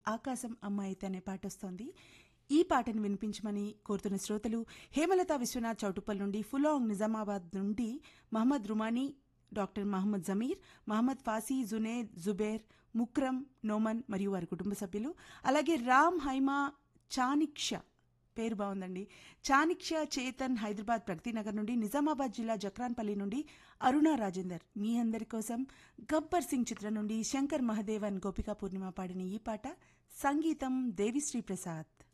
ఆకాశం అమ్మాయితే అనే పాట వస్తోంది ఈ పాటను వినిపించమని కోరుతున్న శ్రోతలు హేమలత విశ్వనాథ్ చౌటుప్పల్ నుండి ఫులాంగ్ నిజామాబాద్ నుండి మహమ్మద్ రుమానీ డాక్టర్ మహమ్మద్ జమీర్ మహమ్మద్ ఫాసీ జునేద్ జుబేర్ ముక్రమ్ నోమన్ మరియు వారి కుటుంబ సభ్యులు అలాగే రామ్ హైమా చానిక్ష పేరు బాగుందండి చాణిక్య చేతన్ హైదరాబాద్ ప్రగతినగర్ నుండి నిజామాబాద్ జిల్లా జక్రాన్పల్లి నుండి అరుణ రాజేందర్ మీ అందరి కోసం గబ్బర్ సింగ్ చిత్రం నుండి శంకర్ మహదేవన్ గోపికా పూర్ణిమ పాడిన ఈ పాట సంగీతం దేవిశ్రీ ప్రసాద్